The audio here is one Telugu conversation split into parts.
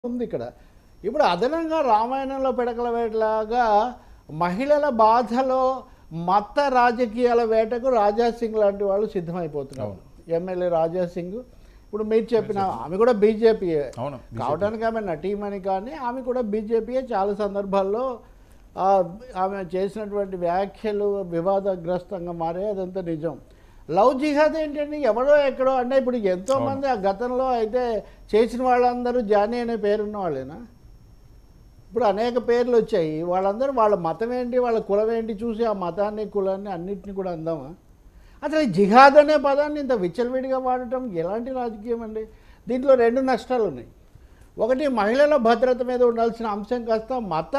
ఉంది ఇక్కడ ఇప్పుడు అదనంగా రామాయణంలో పిడకల వేటలాగా మహిళల బాధలో మత రాజకీయాల వేటకు రాజా సింగ్ లాంటి వాళ్ళు సిద్ధమైపోతున్నారు ఎమ్మెల్యే రాజా సింగ్ ఇప్పుడు మీరు చెప్పిన ఆమె కూడా బీజేపీ అవును కావడానికి ఆమె నటీమణి కానీ ఆమె కూడా బీజేపీయే చాలా సందర్భాల్లో ఆ, ఆమె చేసినటువంటి వ్యాఖ్యలు వివాదగ్రస్తంగా మారే అదంతా నిజం లవ్ జిహాద్ ఏంటండి ఎవడో ఎక్కడో అంటే ఇప్పుడు ఎంతో మంది ఆ గతంలో అయితే చేసిన వాళ్ళందరూ జానీ అనే పేరున్న వాళ్ళేనా ఇప్పుడు అనేక పేర్లు వచ్చాయి వాళ్ళందరూ వాళ్ళ మతం ఏంటి వాళ్ళ కులం ఏంటి చూసి ఆ మతాన్ని కులాన్ని అన్నిటిని కూడా అందామా అసలు ఈ జిహాద్ అనే పదాన్ని ఇంత విచ్చలవిడిగా వాడటం ఎలాంటి రాజకీయం అండి దీంట్లో రెండు నష్టాలు ఉన్నాయి ఒకటి మహిళల భద్రత మీద ఉండాల్సిన అంశం కాస్త మత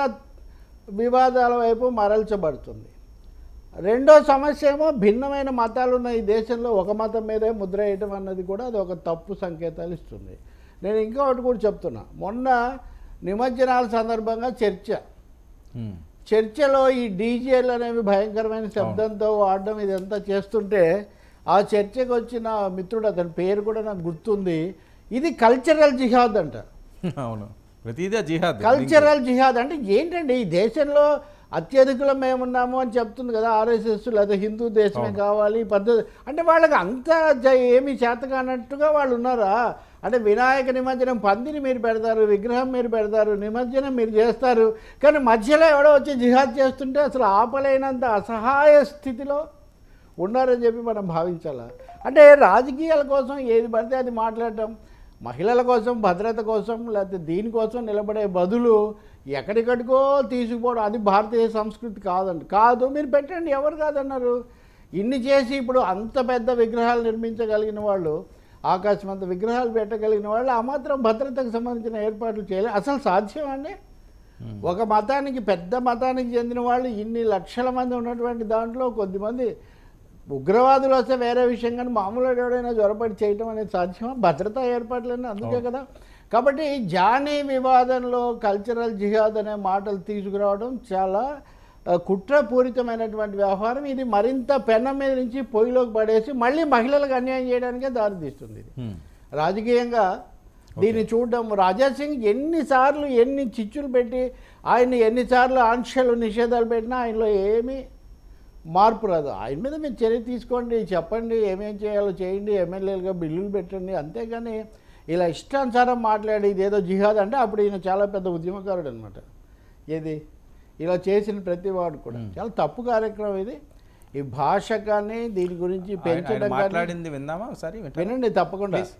వివాదాల వైపు మరల్చబడుతుంది రెండో సమస్య ఏమో భిన్నమైన మతాలు ఉన్న ఈ దేశంలో ఒక మతం మీదే ముద్ర వేయటం అన్నది కూడా అది ఒక తప్పు సంకేతాలు ఇస్తుంది నేను ఇంకొకటి కూడా చెప్తున్నా మొన్న నిమజ్జనాల సందర్భంగా చర్చ ఉమ్. చర్చలో ఈ డీజేలు అనేవి భయంకరమైన శబ్దంతో వాడడం ఇదంతా చేస్తుంటే ఆ చర్చకు వచ్చిన మిత్రుడు అతని పేరు కూడా నాకు గుర్తుంది ఇది కల్చరల్ జిహాద్ అంట అవును ప్రతిదే జిహాద్ కల్చరల్ జిహాద్ అంటే ఏంటండి ఈ దేశంలో అత్యధికులం మేమున్నాము అని చెప్తుంది కదా ఆర్ఎస్ఎస్ లేదా హిందూ దేశమే కావాలి ఈ పద్ధతి అంటే వాళ్ళకి అంత జ- ఏమీ చేత కానట్టుగా వాళ్ళు ఉన్నారా అంటే వినాయక నిమజ్జనం పందిని మీరు పెడతారు విగ్రహం మీరు పెడతారు నిమజ్జనం మీరు చేస్తారు కానీ మధ్యలో ఎవడో వచ్చి జిహాద్ చేస్తుంటే అసలు ఆపలేనంత అసహాయ స్థితిలో ఉన్నారని చెప్పి మనం భావించాలా అంటే రాజకీయాల కోసం ఏది పడితే అది మాట్లాడటం మహిళల కోసం భద్రత కోసం లేకపోతే దీనికోసం నిలబడే బదులు ఎక్కడికడికో తీసుకుపోవడం అది భారతీయ సంస్కృతి కాదండి కాదు మీరు పెట్టండి ఎవరు కాదన్నారు ఇన్ని చేసి ఇప్పుడు అంత పెద్ద విగ్రహాలు నిర్మించగలిగిన వాళ్ళు ఆకాశం అంత విగ్రహాలు పెట్టగలిగిన వాళ్ళు ఆ మాత్రం భద్రతకు సంబంధించిన ఏర్పాట్లు చేయలేదు అసలు సాధ్యం అండి ఒక మతానికి పెద్ద మతానికి చెందిన వాళ్ళు ఇన్ని లక్షల మంది ఉన్నటువంటి దాంట్లో కొద్దిమంది ఉగ్రవాదులు వస్తే వేరే విషయం కానీ మామూలు ఎవడైనా జ్వరపడి చేయటం అనేది సాధ్యమా భద్రతా ఏర్పాట్లన్నీ అందుకే కదా కాబట్టి జానీ వివాదంలో కల్చరల్ జిహాద్ అనే మాటలు తీసుకురావడం చాలా ఆ, కుట్రపూరితమైనటువంటి వ్యవహారం ఇది మరింత పెనం మీద నుంచి పొయ్యిలోకి పడేసి మళ్ళీ మహిళలకు అన్యాయం చేయడానికే దారితీస్తుంది ఇది ఉమ్. రాజకీయంగా దీన్ని చూడడం రాజా సింగ్ ఎన్నిసార్లు ఎన్ని చిచ్చులు పెట్టి ఆయన ఎన్నిసార్లు ఆంక్షలు నిషేధాలు పెట్టినా ఆయనలో ఏమీ మార్పు రాదు ఆయన మీద మీరు చర్య తీసుకోండి చెప్పండి ఏమేం చేయాలో చేయండి ఎమ్మెల్యేలుగా బిల్లులు పెట్టండి అంతేగాని ఇలా ఇష్టానుసారం మాట్లాడి ఇదేదో జిహాద్ అంటే అప్పుడు ఈయన చాలా పెద్ద ఉద్యమకారుడు అనమాట ఏది ఇలా చేసిన ప్రతి వాడు కూడా చాలా తప్పు కార్యక్రమం ఇది ఈ భాష కానీ దీని గురించి ఆయన- ఆయన పెంచడం కానీ మాట్లాడింది విందామా ఒకసారి వింటారా? వినండి తప్పకుండా Please.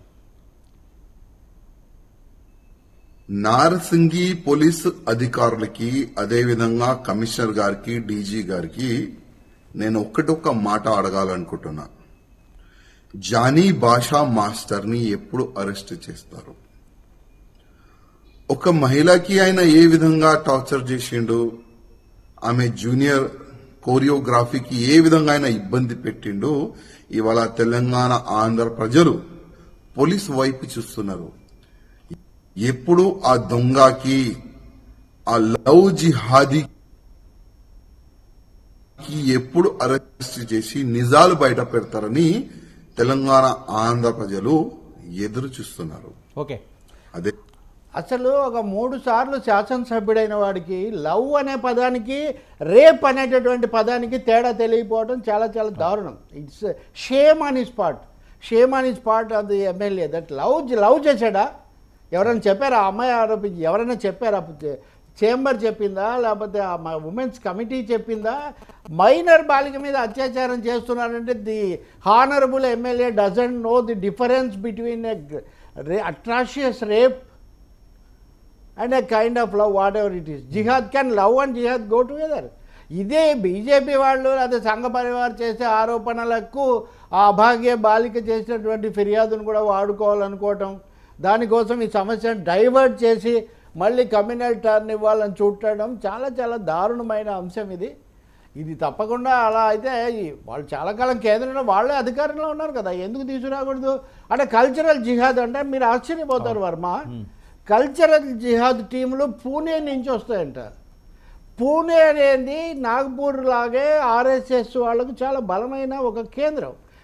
నారసింగి పోలీసు అధికారులకి అదేవిధంగా కమిషనర్ గారికి డీజీ గారికి నేను ఒక్కటొక్క మాట అడగాలనుకుంటున్నా జానీ భాషా మాస్టర్ ని ఎప్పుడు అరెస్ట్ చేస్తారు ఒక మహిళకి ఆయన ఏ విధంగా టార్చర్ చేసిండు ఆమె జూనియర్ కోరియోగ్రఫీకి ఏ విధంగా ఆయన ఇబ్బంది పెట్టిండు ఇవాళ తెలంగాణ ఆంధ్ర ప్రజలు పోలీసు వైపు చూస్తున్నారు ఎప్పుడు ఆ దొంగకి ఆ లవ్ జిహాదీ ఎప్పుడు అరెస్ట్ చేసి నిజాలు బయట పెడతారని తెలంగాణ ఆంధ్ర ప్రజలు ఎదురు చూస్తున్నారు ఓకే అదే అసలు ఒక మూడు సార్లు శాసనసభ్యుడైన వాడికి లవ్ అనే పదానికి రేప్ అనేటటువంటి పదానికి తేడా తెలియకపోవడం చాలా చాలా దారుణం it's shame on is part shame on is part of the MLA that love love చేశాడా ఎవరైనా చెప్పారా ఆ అమ్మాయి ఆరోపించి ఎవరైనా చెప్పారా చేంబర్ చెప్పిందా లేకపోతే ఆ ఉమెన్స్ కమిటీ చెప్పిందా మైనర్ బాలిక మీద అత్యాచారం చేస్తున్నారంటే the honourable MLA doesn't know the difference between atrocious rape and a kind of love whatever it is jihad can love and jihad go together ఇదే బీజేపీ వాళ్ళు అదే సంఘ పరివార్ చేసే ఆరోపణలకు ఆ అభాగ్య బాలిక చేసినటువంటి ఫిర్యాదును కూడా వాడుకోవాలనుకోవటం దానికోసం ఈ సమస్యను డైవర్ట్ చేసి మళ్ళీ కమ్యూనల్ టర్న్ ఇవ్వాలని చూడటం చాలా చాలా దారుణమైన అంశం ఇది ఇది తప్పకుండా అలా అయితే ఈ- వాళ్ళు చాలా కాలం కేంద్రంలో వాళ్ళే అధికారంలో ఉన్నారు కదా ఎందుకు తీసుకురాకూడదు అంటే కల్చరల్ జిహాద్ అంటే మీరు ఆశ్చర్యపోతారు వర్మ కల్చరల్ జిహాద్ టీంలు పూణే నుంచి వస్తాయంట పూణే అనేది నాగ్పూర్ లాగే ఆర్ఎస్ఎస్ వాళ్ళకు చాలా బలమైన ఒక కేంద్రం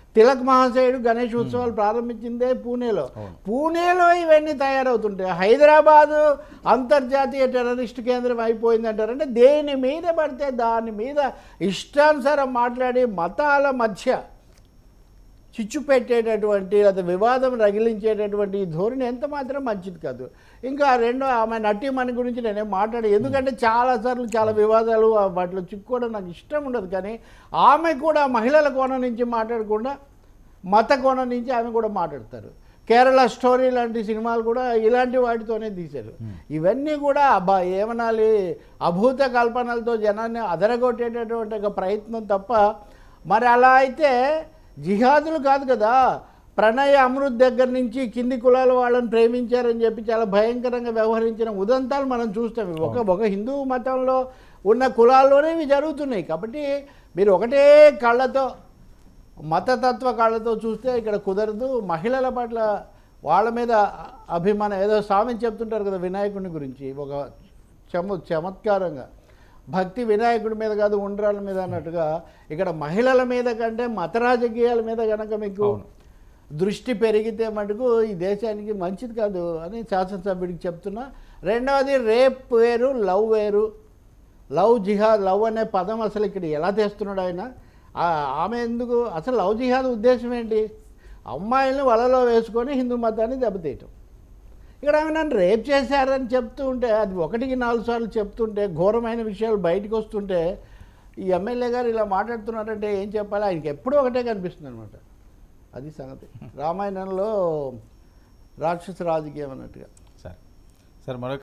తిలక్ మహాశయుడు గణేష్ ఉత్సవాలు ప్రారంభించిందే పూణేలో పూణేలో ఇవన్నీ తయారవుతుంటాయి హైదరాబాదు అంతర్జాతీయ టెర్రరిస్ట్ కేంద్రం అయిపోయింది అంటారంటే దేని మీద పడితే దాని మీద ఇష్టానుసారం మాట్లాడి మతాల మధ్య చిచ్చు పెట్టేటటువంటి లేదా వివాదం రగిలించేటటువంటి ఈ ధోరణి ఎంత మాత్రం మంచిది కాదు ఇంకా రెండో ఆమె నటీమణి గురించి నేనేం మాట్లాడి ఎందుకంటే చాలాసార్లు చాలా వివాదాలు ఆ వాటిలో చిక్కుకోవడం నాకు ఇష్టం ఉండదు కానీ ఆమె కూడా మహిళల కోణం నుంచి మాట్లాడకుండా మత కోణం నుంచి ఆమె కూడా మాట్లాడతారు కేరళ స్టోరీ లాంటి సినిమాలు కూడా ఇలాంటి వాటితోనే తీశారు ఇవన్నీ కూడా అబ్బా ఏమనాలి అభూత కల్పనలతో జనాన్ని అదరగొట్టేటటువంటి ఒక ప్రయత్నం తప్ప మరి అలా అయితే జిహాదులు కాదు కదా ప్రణయ్ అమృత్ దగ్గర నుంచి కింది కులాల వాళ్ళని ప్రేమించారని చెప్పి చాలా భయంకరంగా వ్యవహరించిన ఉదంతాలు మనం చూస్తాం ఇవి ఒక ఒక హిందూ మతంలో ఉన్న కులాల్లోనే ఇవి జరుగుతున్నాయి కాబట్టి మీరు ఒకటే కళ్ళతో మతతత్వ కాళ్ళతో చూస్తే ఇక్కడ కుదరదు మహిళల పట్ల వాళ్ళ మీద అభిమానం ఏదో స్వామి చెప్తుంటారు కదా వినాయకుడి గురించి ఒక చమ చమత్కారంగా భక్తి వినాయకుడి మీద కాదు ఉండ్రాల మీద అన్నట్టుగా ఇక్కడ మహిళల మీద కంటే మత రాజకీయాల మీద కనుక మీకు అవును. దృష్టి పెరిగితే మటుకు ఈ దేశానికి మంచిది కాదు అని శాసనసభ్యుడికి చెప్తున్నా రెండవది రేప్ వేరు లవ్ వేరు లవ్ జిహాద్ లవ్ అనే పదం అసలు ఇక్కడ ఎలా తెస్తున్నాడు ఆయన ఆ- ఆమె ఎందుకు అసలు లవ్ జిహాద్ ఉద్దేశం ఏంటి అమ్మాయిల్ని వలలో వేసుకొని హిందూ మతాన్ని దెబ్బతీయటం ఇక్కడ ఆమె నన్ను రేప్ చేశారని చెప్తూ ఉంటే అది ఒకటికి నాలుగు సార్లు చెప్తుంటే ఘోరమైన విషయాలు బయటకు వస్తుంటే ఈ ఎమ్మెల్యే గారు ఇలా మాట్లాడుతున్నారంటే ఏం చెప్పాలి ఆయనకి ఎప్పుడూ ఒకటే కనిపిస్తుంది అనమాట అది సంగతి రామాయణంలో రాక్షస రాజకీయం అన్నట్టుగా సరే సార్ మరొక